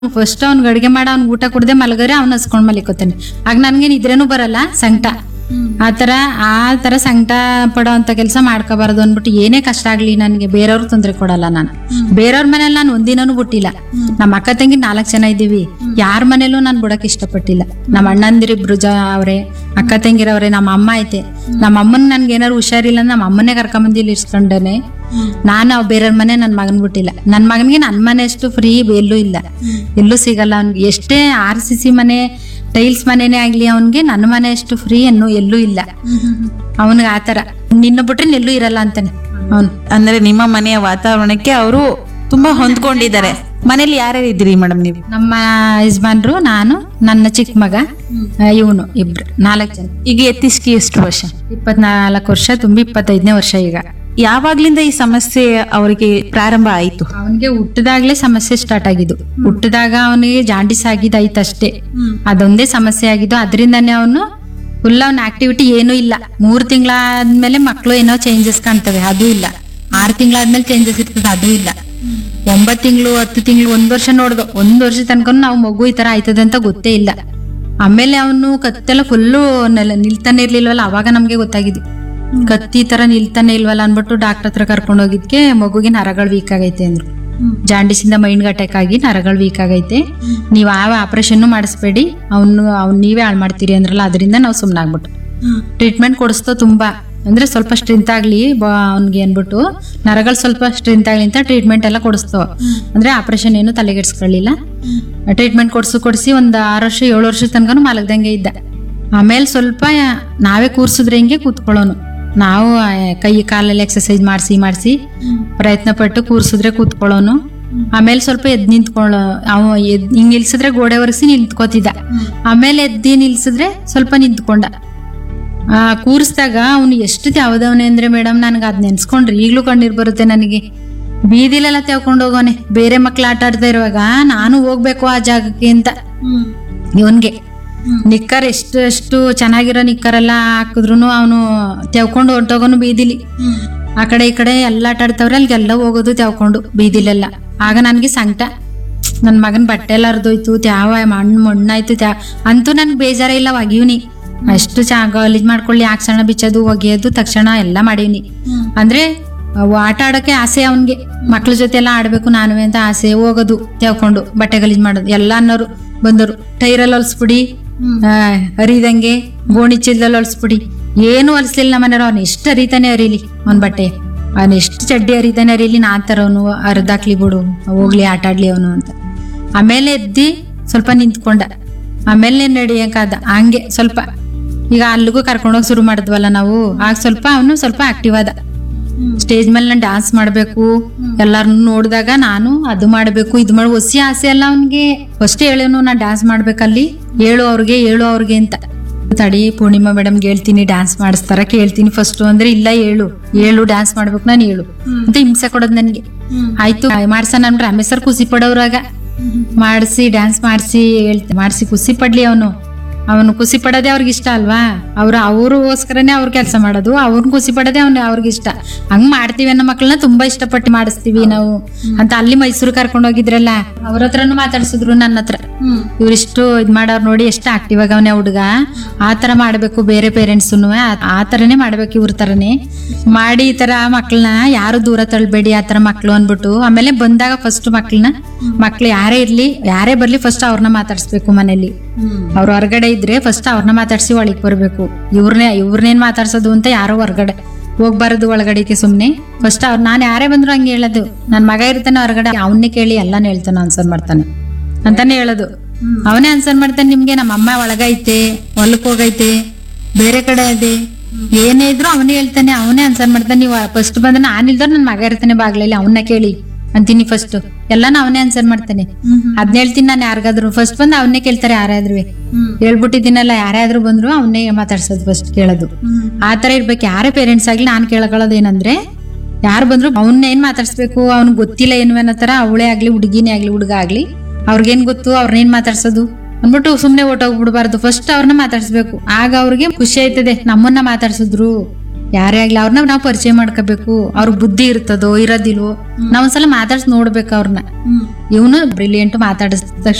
first ಅವ್ನ್ ಅಡ್ಗೆ ಮಾಡ ಅವ್ನ್ ಊಟ ಕುಡ್ದೆ ಮಲಗದ್ರೆ ಅವ್ನ ಹಸ್ಕೊಂಡ್ ಮಲಿಕೋತಾನೆ ಆಗ ನನ್ಗೆ ನಿದ್ರೆನೂ ಬರಲ್ಲ ಸಂಕಟ ಆತರ ಆ ತರ ಸಂಕಟ ಪಡೋ ಅಂತ ಕೆಲಸ ಮಾಡ್ಕೋಬಾರ್ದು ಅಂದ್ಬಿಟ್ಟು ಏನೇ ಕಷ್ಟ ಆಗ್ಲಿ ನನಗೆ ಬೇರೆಯವ್ರು ತೊಂದ್ರೆ ಕೊಡಲ್ಲ ನಾನು ಬೇರೆಯವ್ರ ಮನೇಲಿ ನಾನು ಒಂದಿನೂ ಬಿಟ್ಟಿಲ್ಲ ನಮ್ಮ ಅಕ್ಕ ತಂಗಿ ನಾಲ್ಕು ಜನ ಇದ್ದೀವಿ ಯಾರ ಮನೇಲೂ ನಾನು ಬಿಡಕ್ ಇಷ್ಟಪಟ್ಟಿಲ್ಲ ನಮ್ಮ ಅಣ್ಣಂದಿರಿಬ್ರು ಜ ಅವ್ರೆ ಅಕ್ಕ ತಂಗಿರವ್ರೆ ನಮ್ಮ ಅಮ್ಮ ಐತೆ ನಮ್ಮ ಅಮ್ಮನ್ ನನ್ಗೆ ಏನಾರು ಹುಷಾರಿಲ್ಲ ಅಂದ್ರೆ ನಮ್ಮ ಅಮ್ಮನೇ ಕರ್ಕೊಂಬಂದು ಇಲ್ಲಿ ಇರ್ಸ್ಕೊಂಡೇನೆ ನಾನು ಬೇರೆಯವ್ರ ಮನೆ ನನ್ನ ಮಗನ್ ಬಿಟ್ಟಿಲ್ಲ ನನ್ನ ಮಗನಿಗೆ ನನ್ನ ಮನೆ ಅಷ್ಟು ಫ್ರೀ ಎಲ್ಲೂ ಇಲ್ಲ ಎಲ್ಲೂ ಸಿಗಲ್ಲ ಅವ್ನಿಗೆ ಎಷ್ಟೇ ಆರ್ ಸಿ ಸಿ ಮನೆ ಟೈಲ್ಸ್ ಮನೆನೇ ಆಗ್ಲಿ ಅವನ್ಗೆ ನನ್ನ ಮನೆ ಅಷ್ಟು ಫ್ರೀ ಅನ್ನು ಎಲ್ಲೂ ಇಲ್ಲ ಅವನಿಗೆ ಆತರ ನಿನ್ನ ಬಿಟ್ರೆ ಎಲ್ಲೂ ಇರಲ್ಲ ಅಂತಾನೆ ಅವನು ಅಂದ್ರೆ ನಿಮ್ಮ ಮನೆಯ ವಾತಾವರಣಕ್ಕೆ ಅವರು ತುಂಬಾ ಹೊಂದ್ಕೊಂಡಿದ್ದಾರೆ ಮನೇಲಿ ಯಾರ್ಯಾರು ಇದ್ದೀರಿ ಮೇಡಮ್ ನೀವು ನಮ್ಮ ಯಜಮಾನ್ರು ನಾನು ನನ್ನ ಚಿಕ್ಕ ಮಗ ಇವನು ಇಬ್ರು ನಾಲ್ಕು ಜನ ಈಗ ಎತ್ತಿಸ್ಕಿ ಎಷ್ಟು ವರ್ಷ ಇಪ್ಪತ್ನಾಲ್ಕು ವರ್ಷ ತುಂಬಿ ಇಪ್ಪತ್ತೈದನೇ ವರ್ಷ ಈಗ ಯಾವಾಗ್ಲಿಂದ ಈ ಸಮಸ್ಯೆ ಅವರಿಗೆ ಪ್ರಾರಂಭ ಆಯ್ತು ಅವನಿಗೆ ಹುಟ್ಟದಾಗ್ಲೇ ಸಮಸ್ಯೆ ಸ್ಟಾರ್ಟ್ ಆಗಿದ್ದು ಹುಟ್ಟದಾಗ ಅವನಿಗೆ ಜಾಂಡಿಸ್ ಆಗಿದ್ದಾಯ್ತು ಅಷ್ಟೇ ಅದೊಂದೇ ಸಮಸ್ಯೆ ಆಗಿದ್ದು ಅದರಿಂದಾನೇ ಅವನು ಫುಲ್ ಅವನ ಆಕ್ಟಿವಿಟಿ ಏನೂ ಇಲ್ಲ ಮೂರು ತಿಂಗಳಾದ್ಮೇಲೆ ಮಕ್ಕಳು ಏನೋ ಚೇಂಜಸ್ ಕಾಣ್ತವೆ ಅದು ಇಲ್ಲ ಆರು ತಿಂಗಳಾದ್ಮೇಲೆ ಚೇಂಜಸ್ ಇರ್ತದೆ ಅದು ಇಲ್ಲ ಒಂಬತ್ತು ತಿಂಗಳು ಹತ್ತು ತಿಂಗಳು ಒಂದ್ ವರ್ಷ ನೋಡ್ದು ಒಂದ್ ವರ್ಷ ತನಕ ನಾವು ಮಗು ಈ ತರ ಆಯ್ತದೆ ಅಂತ ಗೊತ್ತೇ ಇಲ್ಲ ಆಮೇಲೆ ಅವನು ಕತ್ತೆಲ್ಲ ಫುಲ್ಲು ನಿಲ್ತಾನೆ ಇರ್ಲಿಲ್ವಲ್ಲ ಅವಾಗ ನಮ್ಗೆ ಗೊತ್ತಾಗಿದ್ದು ಕತ್ತಿ ಈ ತರ ನಿಲ್ತಾನೆ ಇಲ್ವಲ್ಲ ಅನ್ಬಿಟ್ಟು ಡಾಕ್ಟರ್ ಹತ್ರ ಕರ್ಕೊಂಡು ಹೋಗಿದ್ಕೆ ಮಗುಗೆ ನರಗಳು ವೀಕ್ ಆಗೈತೆ ಅಂದ್ರು ಜಾಂಡಿಸ್ ಇಂದ ಮೈಂಡ್ ಅಟ್ಯಾಕ್ ಆಗಿ ನರಗಳು ವೀಕ್ ಆಗೈತೆ ನೀವು ಯಾವ ಆಪರೇಷನ್ ಮಾಡಿಸ್ಬೇಡಿ ಅವನು ಅವ್ನು ನೀವೇ ಹಾಳು ಮಾಡ್ತೀರಿ ಅಂದ್ರಲ್ಲ ಅದರಿಂದ ನಾವು ಸುಮ್ಮನಾಗ್ಬಿಟ್ಟು ಟ್ರೀಟ್ಮೆಂಟ್ ಕೊಡಿಸ್ತೋ ತುಂಬಾ ಅಂದ್ರೆ ಸ್ವಲ್ಪ ಸ್ಟ್ರೆಂತ್ ಆಗ್ಲಿ ಅವ್ನಿಗೆ ಅನ್ಬಿಟ್ಟು ನರಗಳು ಸ್ವಲ್ಪ ಸ್ಟ್ರೆಂತ್ ಆಗ್ಲಿ ಅಂತ ಟ್ರೀಟ್ಮೆಂಟ್ ಎಲ್ಲ ಕೊಡಿಸ್ತೋ ಅಂದ್ರೆ ಆಪರೇಷನ್ ಏನು ತಲೆಗೆಡ್ಸ್ಕೊಳ್ಳಿಲ್ಲ ಟ್ರೀಟ್ಮೆಂಟ್ ಕೊಡ್ಸು ಕೊಡಿಸಿ ಒಂದ್ ಆರು ವರ್ಷ ಏಳು ವರ್ಷ ತನಕ ಮಲಗ್ದಂಗೆ ಇದ್ದ ಆಮೇಲೆ ಸ್ವಲ್ಪ ನಾವೇ ಕೂರ್ಸಿದ್ರೆ ಹಿಂಗೆ ಕೂತ್ಕೊಳ್ಳೋನು ನಾವು ಆ, ಕೈ ಕಾಲಲ್ಲಿ ಎಕ್ಸರ್ಸೈಸ್ ಮಾಡಿಸಿ ಮಾಡಿಸಿ ಪ್ರಯತ್ನ ಪಟ್ಟು ಕೂರ್ಸಿದ್ರೆ ಕೂತ್ಕೊಳ್ಳೋನು ಆಮೇಲೆ ಸ್ವಲ್ಪ ಎದ್ ನಿಂತ್ಕೊಳ್ಳೋ ಅವ ಎದ್ ಹಿಂಗ್ ನಿಲ್ಸಿದ್ರೆ ಗೋಡೆ ಒರೆಸಿ ನಿಂತ್ಕೋತಿದ್ದ ಆಮೇಲೆ ಎದ್ದಿ ನಿಲ್ಸಿದ್ರೆ ಸ್ವಲ್ಪ ನಿಂತ್ಕೊಂಡ ಆ ಕೂರಿಸ್ದಾಗ ಅವನು ಎಷ್ಟು ತ್ಯಾವದವನೆ ಅಂದ್ರೆ ಮೇಡಮ್ ನನಗೆ ಅದ್ ನೆನ್ಸ್ಕೊಂಡ್ರೆ ಈಗ್ಲೂ ಕಣ್ಣೀರ್ ಬರುತ್ತೆ ನನಗೆ ಬೀದಿಲೆಲ್ಲ ತೆವ್ಕೊಂಡು ಹೋಗೋನೆ ಬೇರೆ ಮಕ್ಳು ಆಟ ಆಡ್ತಾ ಇರುವಾಗ ನಾನು ಹೋಗ್ಬೇಕು ಆ ಜಾಗಕ್ಕೆ ಅಂತ ಇವನ್ಗೆ ನಿಕ್ಕರ್ ಎಷ್ಟು ಎಷ್ಟು ಚೆನ್ನಾಗಿರೋ ನಿಕ್ಕರ್ ಎಲ್ಲ ಹಾಕಿದ್ರು ಅವನು ತೆವ್ಕೊಂಡು ಹೊಂಟೋಗೋನು ಬೀದಿಲಿ ಆ ಕಡೆ ಈ ಕಡೆ ಎಲ್ಲ ಆಟ ಆಡ್ತಾವ್ರೆ ಅಲ್ಲಿಗೆಲ್ಲ ಹೋಗೋದು ತೆವ್ಕೊಂಡು ಬೀದಿಲೆಲ್ಲ ಆಗ ನನ್ಗೆ ಸಂಕಟ ನನ್ನ ಮಗನ ಬಟ್ಟೆ ಎಲ್ಲ ಹರಿದೋಯ್ತು ತ್ಯಾವ ಮಣ್ಣು ಮಣ್ಣಾಯ್ತು ತ್ಯಾ ಅಂತೂ ನನ್ಗೆ ಬೇಜಾರೇ ಇಲ್ಲ ಒಗಿವ್ನಿ ಅಷ್ಟು ಚಾ ಗಲೀಜ್ ಮಾಡ್ಕೊಳ್ಳಿ ಹಾಕ್ಸಣ ಬಿಚ್ಚೋದು ಒಗೆಯೋದು ತಕ್ಷಣ ಎಲ್ಲ ಮಾಡೀವ್ನಿ ಅಂದ್ರೆ ಅವು ಆಟ ಆಡೋಕೆ ಆಸೆ ಅವನ್ಗೆ ಮಕ್ಳ ಜೊತೆ ಎಲ್ಲ ಆಡ್ಬೇಕು ನಾನುವೆ ಅಂತ ಆಸೆ ಹೋಗೋದು ತೆವ್ಕೊಂಡು ಬಟ್ಟೆ ಗಲೀಜ್ ಮಾಡೋದು ಎಲ್ಲ ಅನ್ನೋರು ಬಂದರು ಟೈರಲ್ಲಿ ಹೊಲ್ಸ್ಬಿಡಿ ಆ, ಹರಿದಂಗೆ ಗೋಣಿ ಚೀಲದಲ್ಲಿ ಹೊಲ್ಸ್ಬಿಡಿ ಏನು ಹೊಲ್ಸ್ಲಿಲ್ಲ ನಮ್ಮ ಮನೆಯವ್ರು ಅವ್ನು ಎಷ್ಟು ಹರಿತಾನೆ ಹರಿಲಿ ಅವ್ನ ಬಟ್ಟೆ ಅವ್ನು ಎಷ್ಟು ಚಡ್ಡಿ ಹರಿತಾನೆ ಹರಿಲಿ ನಾ ತರೋನು ಹರಿದಾಕ್ಲಿ ಬಿಡು ಹೋಗ್ಲಿ ಆಟ ಆಡ್ಲಿ ಅವನು ಅಂತ ಆಮೇಲೆ ಎದ್ದಿ ಸ್ವಲ್ಪ ನಿಂತ್ಕೊಂಡ ಆಮೇಲೆ ನಡಿಯಕಾದ ಹಂಗೆ ಸ್ವಲ್ಪ ಈಗ ಅಲ್ಲಿಗೂ ಕರ್ಕೊಂಡೋಗಿ ಶುರು ಮಾಡಿದ್ವಲ್ಲ ನಾವು ಆಗ ಸ್ವಲ್ಪ ಅವನು ಸ್ವಲ್ಪ ಆಕ್ಟಿವ್ ಆದ ಸ್ಟೇಜ್ ಮೇಲೆ ನಾನು ಡ್ಯಾನ್ಸ್ ಮಾಡಬೇಕು ಎಲ್ಲಾರನ್ನು ನೋಡಿದಾಗ ನಾನು ಅದು ಮಾಡಬೇಕು ಇದು ಮಾಡಿ ಹೊಸಿ ಆಸೆ ಅಲ್ಲ ಅವನಿಗೆ ಫಸ್ಟ್ ಹೇಳೇನು ನಾನು ಡ್ಯಾನ್ಸ್ ಮಾಡ್ಬೇಕಲ್ಲಿ ಹೇಳು ಅವ್ರಿಗೆ ಹೇಳು ಅವ್ರಿಗೆ ಅಂತ ತಡಿ ಪೂರ್ಣಿಮಾ ಮೇಡಮ್ಗೆ ಹೇಳ್ತೀನಿ ಡ್ಯಾನ್ಸ್ ಮಾಡಿಸ್ತಾರ ಕೇಳ್ತೀನಿ ಫಸ್ಟ್ ಅಂದ್ರೆ ಇಲ್ಲ ಹೇಳು ಹೇಳು ಡ್ಯಾನ್ಸ್ ಮಾಡ್ಬೇಕು ನಾನು ಹೇಳು ಅಂತ ಹಿಂಸೆ ಕೊಡೋದು ನನಗೆ ಆಯ್ತು ಮಾಡ್ಸೋಣ ಅಂದ್ರೆ ರಮೇಶ್ ಸರ್ ಖುಷಿ ಪಡೋರಾಗ ಮಾಡಿಸಿ ಡ್ಯಾನ್ಸ್ ಮಾಡಿಸಿ ಹೇಳ್ತೆ ಮಾಡಿಸಿ ಖುಷಿ ಪಡ್ಲಿ ಅವನು ಅವನು ಖುಷಿ ಪಡೋದೇ ಅವ್ರಿಗೆ ಇಷ್ಟ ಅಲ್ವಾ ಅವ್ರು ಅವ್ರಿಗೋಸ್ಕರನೇ ಅವ್ರ ಕೆಲಸ ಮಾಡೋದು ಅವ್ರನ್ನ ಖುಷಿ ಪಡೋದೇ ಅವ್ನ ಅವ್ರಿಗೆ ಇಷ್ಟ ಹಂಗ್ ಮಾಡ್ತೀವಿ ಅನ್ನೋ ಮಕ್ಕಳನ್ನ ತುಂಬಾ ಇಷ್ಟಪಟ್ಟು ಮಾಡಿಸ್ತೀವಿ ನಾವು ಅಂತ ಅಲ್ಲಿ ಮೈಸೂರು ಕರ್ಕೊಂಡು ಹೋಗಿದ್ರಲ್ಲ ಅವ್ರ ಹತ್ರನು ಮಾತಾಡ್ಸಿದ್ರು ನನ್ನ ಹತ್ರ ಇವ್ರಿಷ್ಟು ಇದ್ ಮಾಡೋರ್ ನೋಡಿ ಎಷ್ಟು ಆಕ್ಟಿವ್ ಆಗವನೆ ಹುಡುಗ ಆ ತರ ಮಾಡ್ಬೇಕು ಬೇರೆ ಪೇರೆಂಟ್ಸ್ ಆ ತರನೇ ಮಾಡ್ಬೇಕು ಇವ್ರ ತರನೇ ಮಾಡಿ ಈ ತರ ಮಕ್ಕಳನ್ನ ಯಾರು ದೂರ ತಳ್ಬೇಡಿ ಆ ತರ ಮಕ್ಳು ಅನ್ಬಿಟ್ಟು ಆಮೇಲೆ ಬಂದಾಗ ಫಸ್ಟ್ ಮಕ್ಳನ್ನ ಮಕ್ಳು ಯಾರೇ ಇರ್ಲಿ ಯಾರೇ ಬರ್ಲಿ ಫಸ್ಟ್ ಅವ್ರನ್ನ ಮಾತಾಡ್ಸ್ಬೇಕು ಮನೇಲಿ ಅವ್ರ ಹೊರಗಡೆ ಇದ್ರೆ ಫಸ್ಟ್ ಅವ್ರನ್ನ ಮಾತಾಡ್ಸಿ ಒಳಗ್ ಬರ್ಬೇಕು ಇವ್ರನ್ನೇ ಇವ್ರನ್ನೇನ್ ಮಾತಾಡ್ಸೋದು ಅಂತ ಯಾರೋ ಹೊರಗಡೆ ಹೋಗ್ಬಾರದು ಒಳಗಡೆಗೆ ಸುಮ್ನೆ ಫಸ್ಟ್ ಅವ್ರು ನಾನು ಯಾರೇ ಬಂದ್ರು ಹಂಗೆ ಹೇಳೋದು ನನ್ ಮಗ ಇರ್ತಾನೆ ಹೊರಗಡೆ ಅವನ್ನೇ ಕೇಳಿ ಎಲ್ಲಾನು ಹೇಳ್ತಾನೆ ಆನ್ಸರ್ ಮಾಡ್ತಾನೆ ಅಂತಾನೆ ಹೇಳೋದು ಅವನೇ ಆನ್ಸರ್ ಮಾಡ್ತಾನೆ ನಿಮ್ಗೆ ನಮ್ಮ ಅಮ್ಮ ಒಳಗೈತೆ ಹೊಲಕ್ ಹೋಗೈತೆ ಬೇರೆ ಕಡೆ ಇದೆ ಏನೇ ಇದ್ರು ಅವನೇ ಹೇಳ್ತಾನೆ ಅವನೇ ಆನ್ಸರ್ ಮಾಡ್ತಾನೆ ನೀವು ಫಸ್ಟ್ ಬಂದ್ರೆ ನಾನು ಇಲ್ದವ್ರು ನನ್ ಮಗ ಇರ್ತಾನೆ ಬಾಗ್ಲಲ್ಲಿ ಅವನ್ನ ಕೇಳಿ ಅಂತೀನಿ ಫಸ್ಟ್ ಎಲ್ಲಾನು ಅವನೇ ಆನ್ಸರ್ ಮಾಡ್ತಾನೆ ಅದ್ನ ಹೇಳ್ತೀನಿ ನಾನು ಯಾರಿಗಾದ್ರು ಫಸ್ಟ್ ಬಂದು ಅವನ್ನೇ ಕೇಳ್ತಾರೆ ಯಾರಾದ್ರೂ ಹೇಳ್ಬಿಟ್ಟಿದ್ದೀನಲ್ಲ ಯಾರಾದ್ರೂ ಬಂದ್ರು ಅವನ್ನೇ ಮಾತಾಡ್ಸೋದು ಫಸ್ಟ್ ಕೇಳೋದು ಆ ತರ ಇರ್ಬೇಕು ಯಾರೇ ಪೇರೆಂಟ್ಸ್ ಆಗ್ಲಿ ನಾನು ಕೇಳ್ಕೊಳ್ಳೋದು ಏನಂದ್ರೆ ಯಾರು ಬಂದ್ರು ಅವನ್ನ ಏನ್ ಮಾತಾಡ್ಸ್ಬೇಕು ಅವ್ನಿಗೆ ಗೊತ್ತಿಲ್ಲ ಏನು ಅನ್ನೋ ತರ ಅವಳೇ ಆಗ್ಲಿ ಹುಡುಗಿನೇ ಆಗ್ಲಿ ಹುಡುಗ ಆಗ್ಲಿ ಅವ್ರಿಗೇನ್ ಗೊತ್ತು ಅವ್ರನ್ನೇನ್ ಮಾತಾಡ್ಸೋದು ಅಂದ್ಬಿಟ್ಟು ಸುಮ್ನೆ ಹೊಟ್ಟೋಗ್ಬಿಡ್ಬಾರ್ದು ಫಸ್ಟ್ ಅವ್ರನ್ನ ಮಾತಾಡ್ಸ್ಬೇಕು ಆಗ ಅವ್ರಿಗೆ ಖುಷಿ ಆಯ್ತದೆ ನಮ್ಮನ್ನ ಮಾತಾಡ್ಸಿದ್ರು ಯಾರೇ ಆಗ್ಲಿ ಅವ್ರನ್ನ ನಾವು ಪರಿಚಯ ಮಾಡ್ಕೋಬೇಕು ಅವ್ರ ಬುದ್ಧಿ ಇರ್ತದೋ ಇರೋದಿಲ್ವೋ ನಾವ್ ಒಂದ್ಸಲ ಮಾತಾಡ್ಸಿ ನೋಡ್ಬೇಕು ಅವ್ರನ್ನ ಇವನು ಬ್ರಿಲಿಯಂಟ್ ಮಾತಾಡಿಸಿದ